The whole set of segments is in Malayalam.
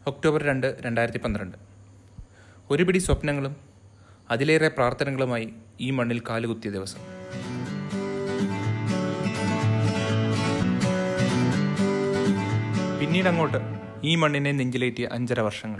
ഒക്ടോബർ രണ്ട് രണ്ടായിരത്തി പന്ത്രണ്ട് ഒരു പിടി സ്വപ്നങ്ങളും അതിലേറെ പ്രാർത്ഥനകളുമായി ഈ മണ്ണിൽ കാലുകുത്തിയ ദിവസം പിന്നീട് അങ്ങോട്ട് ഈ മണ്ണിനെ നെഞ്ചിലേറ്റിയ അഞ്ചര വർഷങ്ങൾ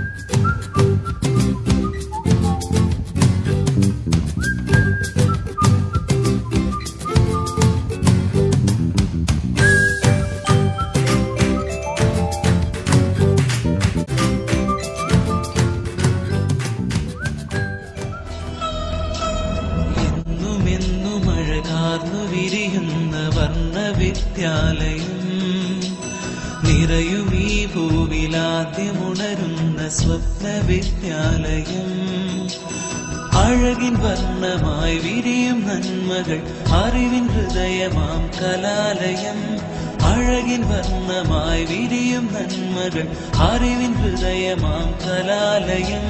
എന്നുമെന്നും അഴകാർന്നു വിരിയുന്ന വർണ്ണവിദ്യാലയം നിറയും ഈ ഭൂവിലാദ്യമുണരുന്ന സ്വപ്നവിദ്യാലയം അഴകിൻ വർണ്ണമായി വിരിയും നന്മകൾ അറിവിൻ ഹൃദയമാം കലാലയം അഴകിൻ വർണ്ണമായി വിരിയും നന്മകൾ അറിവിൻ ഹൃദയമാം കലാലയം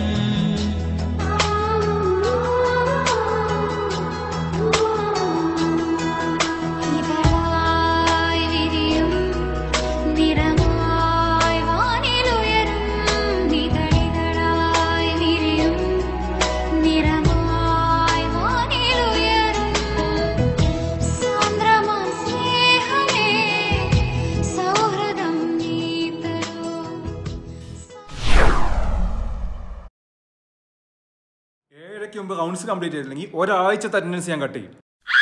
ഇതളായി വിരിയും നിറമായി വാനിലുയരും ഇതളിതളായി വിരിയും നിറമായി വാനിലുയരും സാന്ദ്രമാം സ്നേഹമേ സൗഹൃദം നീ തരൂ ഏഴരയ്ക്ക് മുമ്പ് റൗണ്ട്സ് കംപ്ലീറ്റ് ചെയ്തില്ലെങ്കിൽ ഒരാഴ്ചത്തെ അറ്റൻഡൻസ് ഞാൻ കട്ട് ചെയ്യും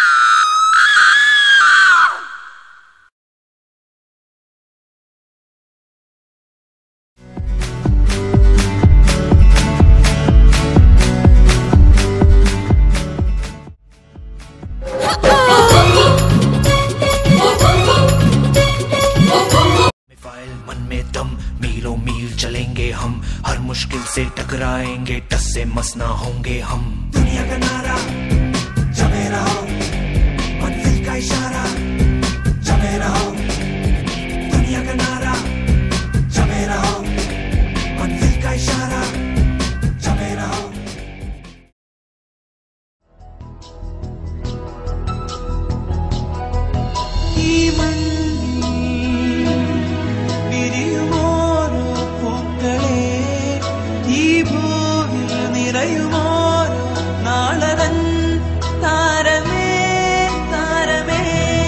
फाइल मन में दम मीलों मील चलेंगे हम हर मुश्किल से टकराएंगे टस से मस ना होंगे हम दुनिया का नारा जमे रहो मंजिल का इशारा जमे रहो दुनिया का नारा जमे रहो मंजिल का इशारा जमे रहो ഈ മണ്ണിൽ വിരിയുമോരോ പൂക്കളെ ഈ ഭൂവിൽ നിറയുമോരോ നാളവൻ താരമേ താരമേ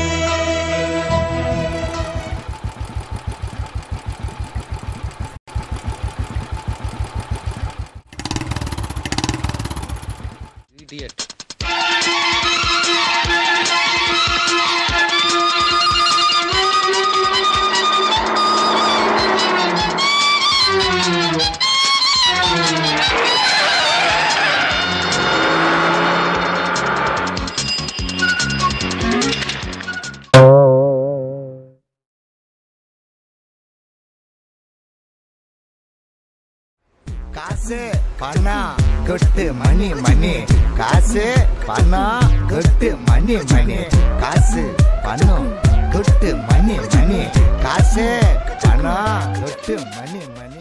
காசு பணம் கொட்டு மணி மணி காசு பணம் கொட்டு மணி மணி காசு பணம் கொட்டு மணி மணி காசு பணம் கொட்டு மணி மணி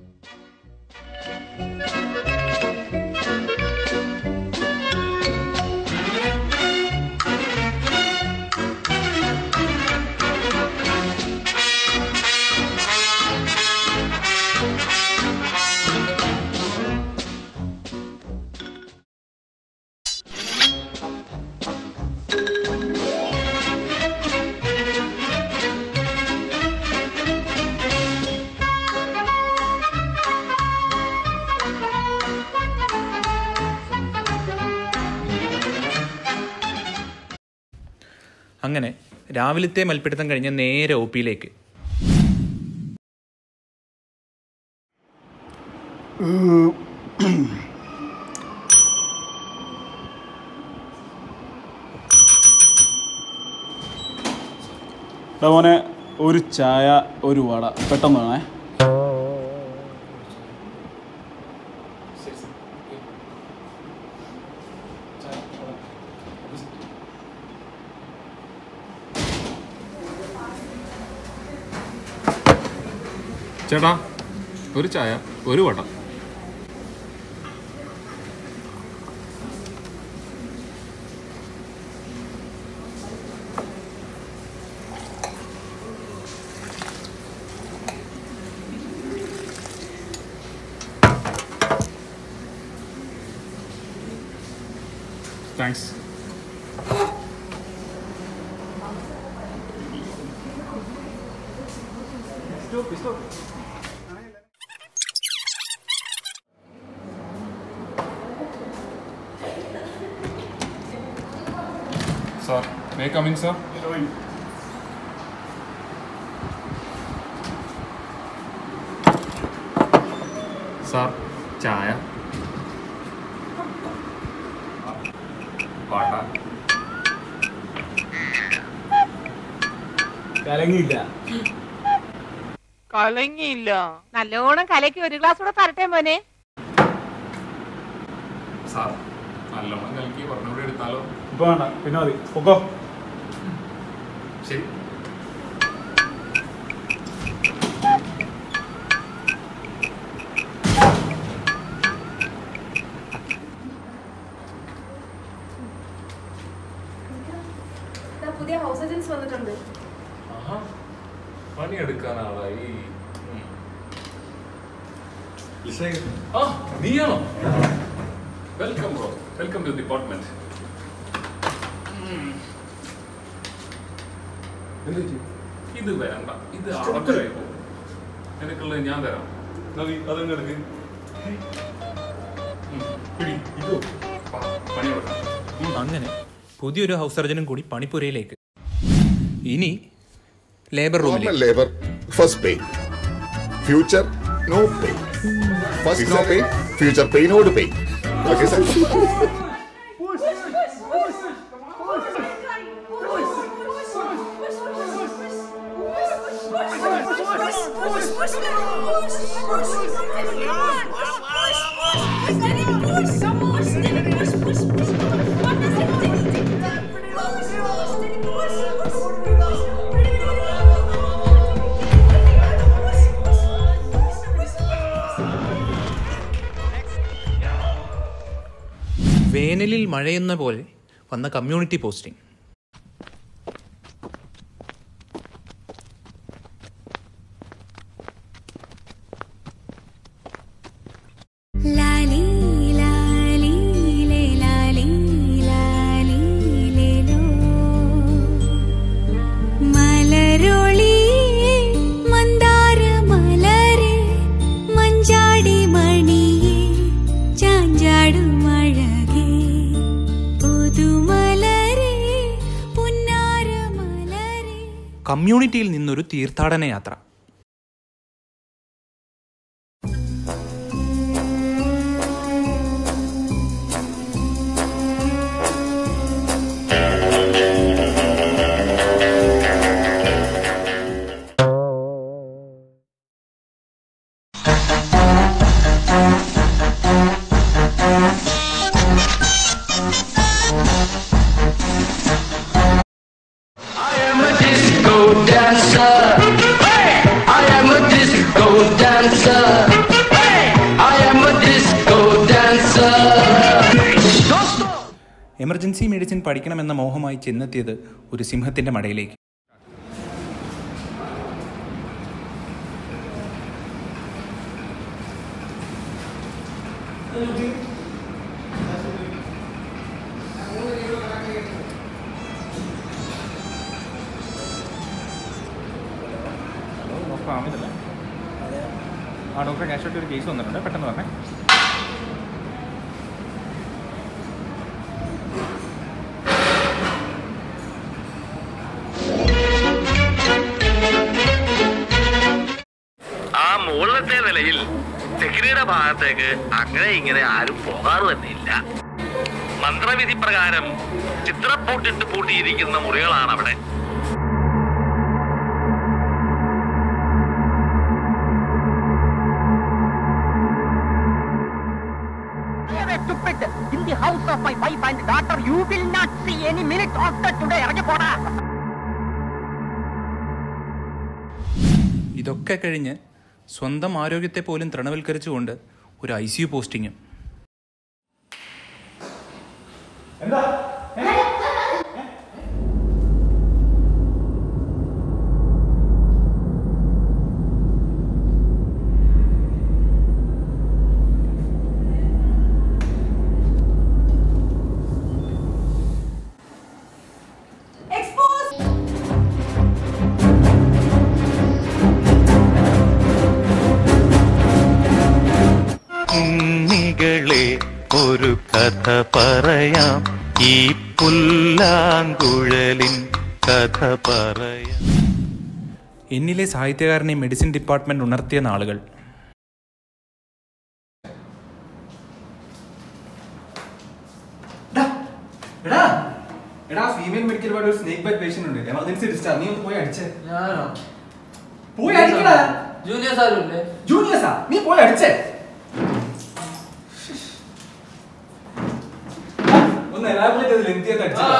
അങ്ങനെ രാവിലത്തെ മൽപ്പിടുത്തം കഴിഞ്ഞ് നേരെ ഒ പിയിലേക്ക് എടാ മോനെ ഒരു ചായ ഒരു വട പെട്ടെന്ന് വേണേ ചേട്ടാ ഒരു ചായ ഒരു വട thanks sir may come in sir sir ചായ വാട്ട കലങ്ങിയില്ല കലങ്ങിയില്ല നല്ലോണം കലക്കി ഒരു ഗ്ലാസ് കൂടെ തരട്ടെ മോനെ സാർ നല്ലോണം കലക്കി പറഞ്ഞുകൂടി എടുത്താലോ ഇപ്പൊ വേണ്ട പിന്നെ മതി പൊക്കോ ശരി പുതിയ ഹൗസ് ഏജൻസ് വന്നിട്ടുണ്ട് ആഹാ പണിയെടുക്കാൻ ആളായി ഉം. ആ നീയാണോ welcome bro welcome to department ഇത് വേണ്ട ഇത് അടക്കലായി പോകും നിനക്കുള്ളത് ഞാൻ തരാം അതങ്ങ് എടുക്ക് ഉം, പിടി ഇതോ വാ, പണി കൊടുക്കാം അങ്ങനെ പുതിയൊരു ഹൗസ് സർജനും കൂടി പണിപ്പുരയിലേക്ക് ഇനി ലേബർ Normal റൂമിലേക്ക് labor, first pay. Future, no pay. First no pay, future pay, no to pay. Okay, sir? വേനലിൽ മഴയെന്ന പോലെ വന്ന കമ്മ്യൂണിറ്റി പോസ്റ്റിംഗ് ലാലി ലാലി ലേ ലാലി ലാലി ലേലോ മലരൊളി മന്ദാര മലരെ മഞ്ചാടി മണിയെ ചാഞ്ചാടും അഴകേ പുതുമലരെ പുന്നാര മലരെ കമ്മ്യൂണിറ്റിയിൽ നിന്നൊരു തീർത്ഥാടന യാത്ര I am a disco dancer. Hey! I am a disco dancer. Hey! I am a disco dancer. Emergency medicine പഠിക്കണമെന്ന മോഹമായി ചെന്നെത്തിയത് ഒരു സിംഹത്തിന്റെ മടയിലേക്ക് ഡോക്ടർ ആമിതല്ലേ ആ ഡോക്ടറെ ക്യാഷ്വായിട്ട് ഒരു കേസ് വന്നിട്ടുണ്ട് പെട്ടെന്ന് പറഞ്ഞേ ആ മുകളിലത്തെ നിലയിൽ തെക്കിനിയുടെ ഭാഗത്തേക്ക് അങ്ങനെ ഇങ്ങനെ ആരും പോകാറ് തന്നെയില്ല മന്ത്രവിധി പ്രകാരം ചിത്രപ്പൂട്ടിട്ട് പൂട്ടിയിരിക്കുന്ന മുറികളാണ് അവിടെ In the house of my wife and daughter, you will not see any minute after today. ഇറങ്ങി പോടാ ഇതൊക്കെ കഴിഞ്ഞ് സ്വന്തം ആരോഗ്യത്തെ പോലും തൃണവൽക്കരിച്ചുകൊണ്ട് ഒരു ഐ സി യു പോസ്റ്റിങ്ങും കിളികളെ ഒരു കഥ പറയാം ഈ പുല്ലാങ്കുഴലിൻ കഥ പറയാം എന്നിലെ സാഹിത്യകാരനെ മെഡിസിൻ ഡിപ്പാർട്ട്മെന്റ് ഉണർത്തിയ നാളുകൾ എടാ എടാ ഫീമെയിൽ മെഡിക്കൽ വാർഡ് ഒരു സ്നേക്ക് ബൈറ്റ് പേഷ്യന്റ് ഉണ്ട് എമർജൻസി ഡിസ്ചാർജ് നീ ഒന്ന് പോയി അടിച്ചേ ഞാനോ പോയി അടിക്കടാ ജൂനിയർ സാറില്ലേ ജൂനിയേഴ്സാ നീ പോയി അടിച്ചേ ഒന്ന് എലാബറേറ്റ് ചെയ്ത് ലെങ്തി ആയിട്ട് അടിച്ചേ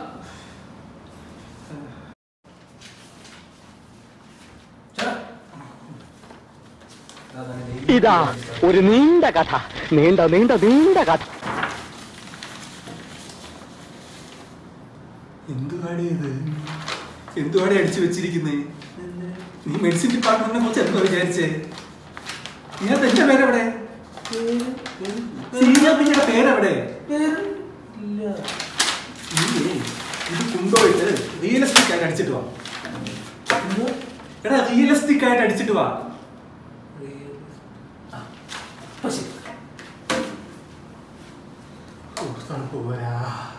ഇതാ ഒരു നീണ്ട കഥ നീണ്ട നീണ്ട നീണ്ട കഥ എന്തുവാടി ഇത് എന്തുവാടി അടിച്ചു വെച്ചിരിക്കുന്നേ നീ മെഡിസിൻ ഡിപ്പാർട്ട്മെന്റിനെ കുറിച്ച് എന്തോ വിചാരിച്ചേ ഇതിനകത്ത് എന്റെ പേരെവിടെ സീനിയർ പിന്നീട് പേരെവിടെ നീയേ ഇത് കൊണ്ടുപോയിട്ട് റിയലിസ്റ്റിക് ആയിട്ട് അടിച്ചിട്ട് വാ എടാ റിയലിസ്റ്റിക് ആയിട്ട് അടിച്ചിട്ട് വാ ഓ, തണുപ്പ് പോരാ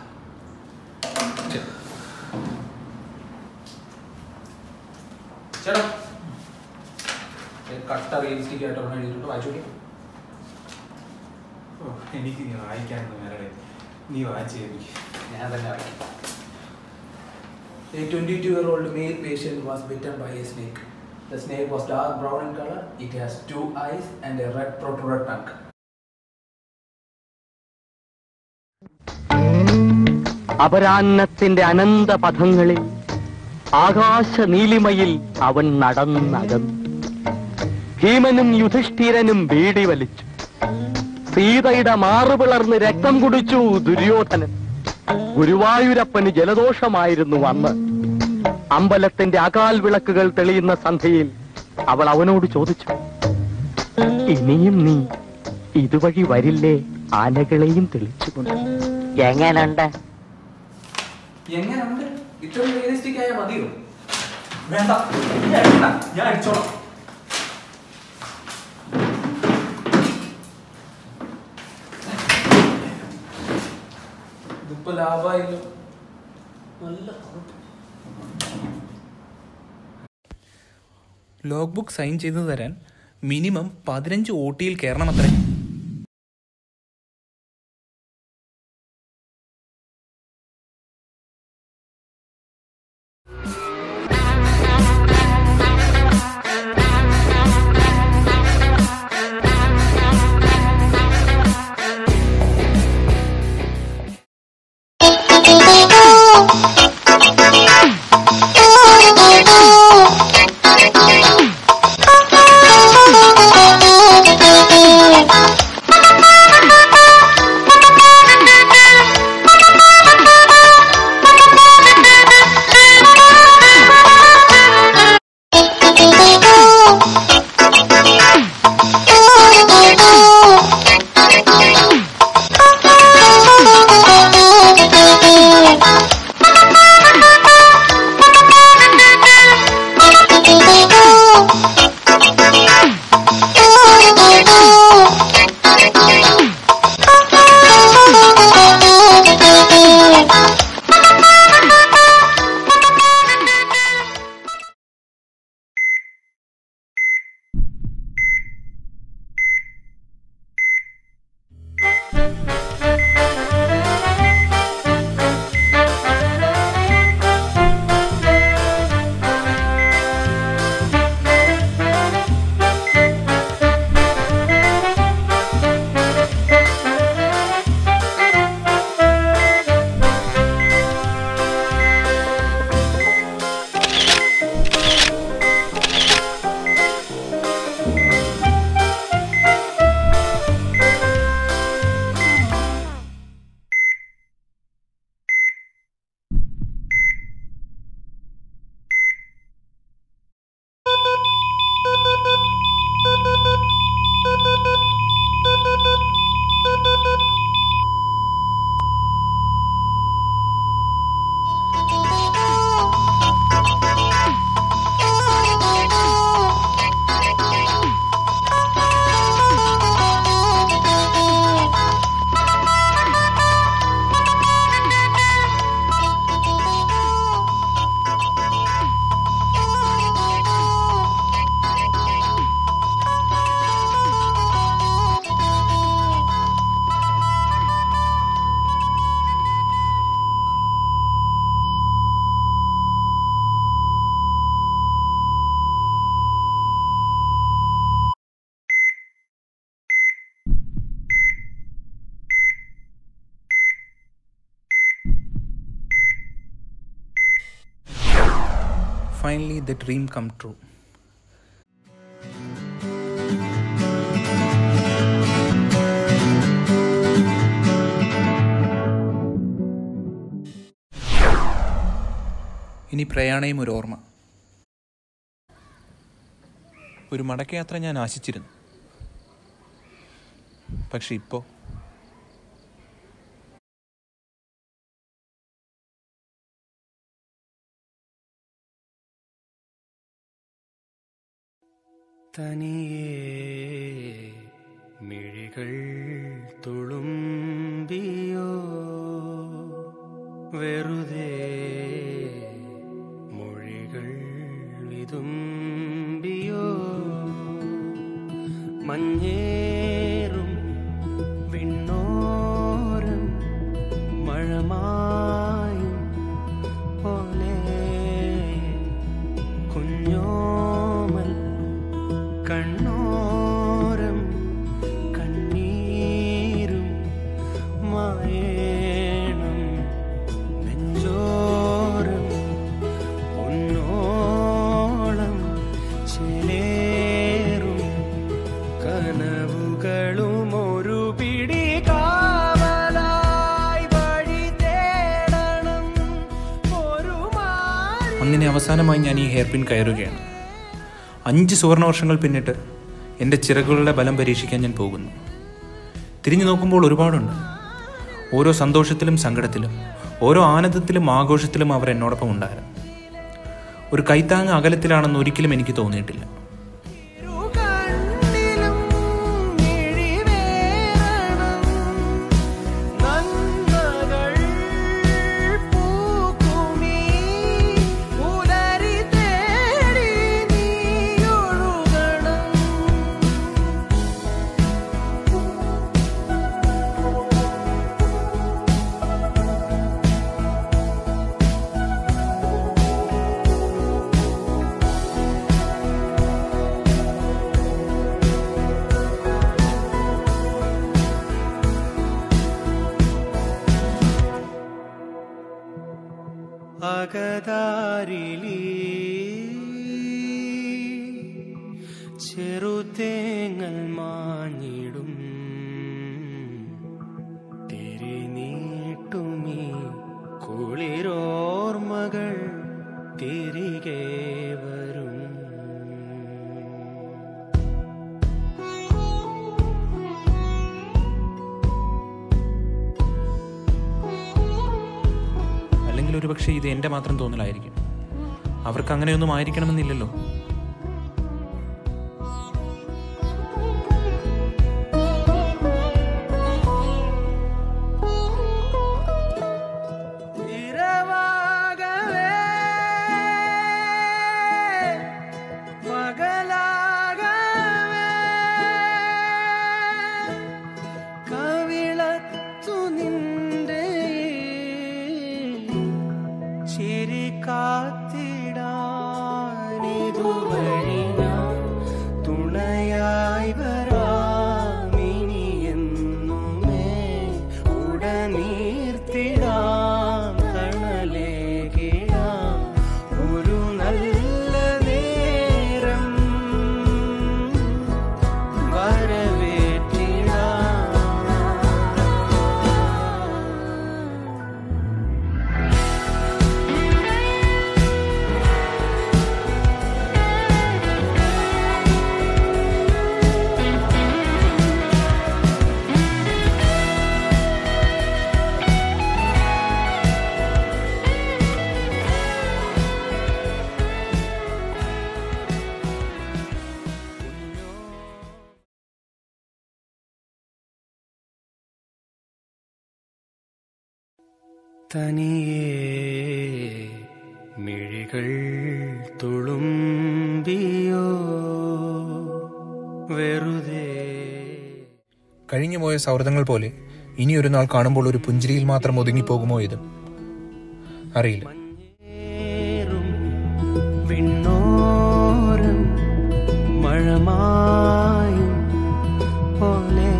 ചേട്ടാ കട്ട റിയലിസ്റ്റിക് ആയിട്ട് ഒരെണ്ണം എഴുതിയിട്ട് വായിച്ചു നോക്കി ഓ, എനിക്ക് നീ വായിക്കാനൊന്നും വരടെ നീ വായിച്ചു എനിക്ക് ഞാൻ തന്നെ വായിക്കാം A 22 year old male patient was bitten by a snake. The snake was dark brown in color. It has two eyes and a red protruded tongue. അപരാന്നത്തിന്റെ അനന്ത പഥങ്ങളിൽ ആകാശ നീലിമയിൽ അവൻ നടന്നകന്നു ഭീമനും യുധിഷ്ഠിരനും ബീഡി വലിച്ചു സീതയുടെ മാറുപിളർന്ന് രക്തം കുടിച്ചു ദുര്യോധനൻ ഗുരുവായൂരപ്പന് ജലദോഷമായിരുന്നു അന്ന് അമ്പലത്തിന്റെ അകാൽ വിളക്കുകൾ തെളിയുന്ന സന്ധ്യയിൽ അവൾ അവനോട് ചോദിച്ചു ഇനിയും നീ ഇതുവഴി വരില്ലേ ആനകളെയും തെളിച്ചുകൊണ്ട് എങ്ങനുണ്ട് എങ്ങനെയുണ്ട് ഇത്രയും റിയലിസ്റ്റിക് ആയ മതിയോ വേണ്ട നീ അടിക്കണ്ട ഞാൻ അടിച്ചോളാം ഇതിപ്പോ ലാഭമായല്ലോ നല്ല തണുപ്പ്. ലോഗ് ബുക്ക് സൈൻ ചെയ്തു തരാൻ മിനിമം പതിനഞ്ച് ഒ ടിയിൽ കയറണമത്രേ Finally, the dream come true. ഇനി പ്രയാണയും ഒരു ഓർമ്മ ഒരു മടക്കയാത്ര ഞാൻ ആശിച്ചിരുന്നു പക്ഷെ ഇപ്പോൾ തനിയേ മിഴികൾ തുളുമ്പിയോ വെറുതെ മൊഴികൾ വിതുമ്പിയോ മഞ്ഞേറും വിണ്ണോരം മഴമായും പോലെ കുഞ്ഞോമൽ കണ്ണോരം കണ്ണീരും മായേണം നെഞ്ചോരം പൊന്നോളം ചേലേറും കനവുകളും ഒരു പിടി കാവലായി വഴി തേടണം ഒരു അങ്ങനെ അവസാനമായി ഞാൻ ഈ ഹെയർ പിൻ കയറുകയാണ് അഞ്ച് സുവർണ വർഷങ്ങൾ പിന്നിട്ട് എൻ്റെ ചിറകുകളുടെ ബലം പരീക്ഷിക്കാൻ ഞാൻ പോകുന്നു തിരിഞ്ഞു നോക്കുമ്പോൾ ഒരുപാടുണ്ട് ഓരോ സന്തോഷത്തിലും സങ്കടത്തിലും ഓരോ ആനന്ദത്തിലും ആഘോഷത്തിലും അവർ എന്നോടൊപ്പം ഉണ്ടായിരുന്നു ഒരു കൈത്താങ് അകലത്തിലാണെന്ന് ഒരിക്കലും എനിക്ക് തോന്നിയിട്ടില്ല നന്മകൾ പൂക്കുമീ പുലരി തേടി നീയൊഴുകണം അകതാരിലി ചെറുതേങ്ങൽ മാഞ്ഞിടും തിരിനീട്ടുമീ കുളിരോർമകൾ തിരികെ വരും അല്ലെങ്കിൽ ഒരുപക്ഷെ ഇത് എൻ്റെ മാത്രം തോന്നലായിരിക്കും അവർക്ക് അങ്ങനെയൊന്നും ആയിരിക്കണമെന്നില്ലല്ലോ ഇരവാകവേ പകലാകവേ കവിളത്തു നിന്റെ ചിരി കാത്തിടാനിതുവഴി ഞാൻ തുണയായി വരാമിനി എന്നുമേ ഉടനീർത്തിടാം കണലേകിടാം ഒരു നല്ല നേരം വരവേറ്റിടാം തനിയേ മിഴികൾ തുളുമ്പിയോ വെറുതെ കഴിഞ്ഞുപോയ സൗഹൃദങ്ങൾ പോലെ ഇനി ഒരു നാൾ കാണുമ്പോൾ ഒരു പുഞ്ചിരിയിൽ മാത്രം ഒതുങ്ങിപ്പോകുമോ ഇതും അറിയില്ല വിണ്ണോരം മഴമായും പോലെ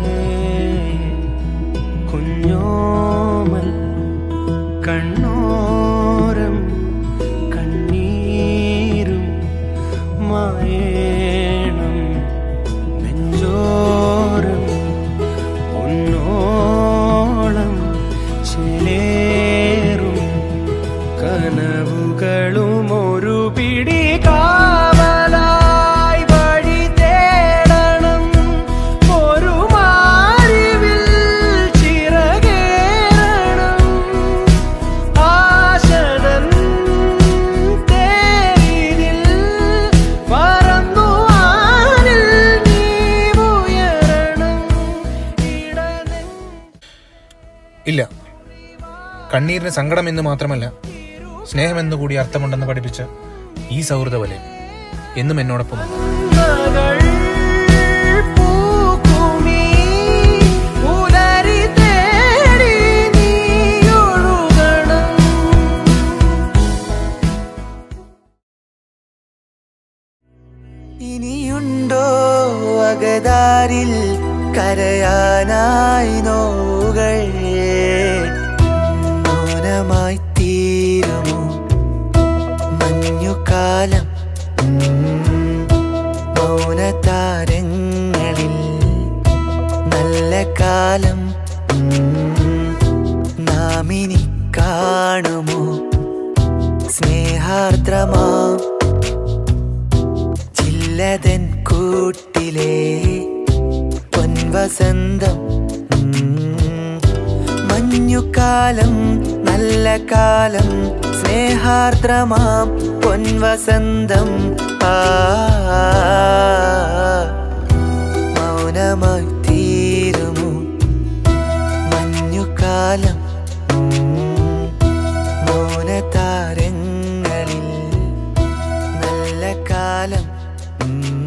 കുഞ്ഞോമൽ കണ്ണോരം കണ്ണീരും കണ്ണീരിന് സങ്കടം എന്ന് മാത്രമല്ല സ്നേഹമെന്ന് കൂടി അർത്ഥമുണ്ടെന്ന് പഠിപ്പിച്ച ഈ സൗഹൃദ വലയം എന്നും എന്നോടൊപ്പമുണ്ട് പൂക്കുമീ ഉദരി തേടി നീയൊഴുകണം ഇനിയുണ്ടോ അകതാരിൽ കരയാനായി നോവുകൾ മൗനമായി തീരുമോ മഞ്ഞുകാലം മൗനതാരങ്ങളിൽ നല്ല കാലം നാമിനി കാണുമോ സ്നേഹാർദ്രമാം ചില്ലതൻ കൂട്ടിലെ പൊൻവസന്തം മഞ്ഞുകാലം നല്ല കാലം സ്നേഹാർദ്രമാം പൊൻവസന്തം ആ മൗനമായി തീരുമോ മഞ്ഞുകാലം മൗനതാരങ്ങളിൽ നല്ല കാലം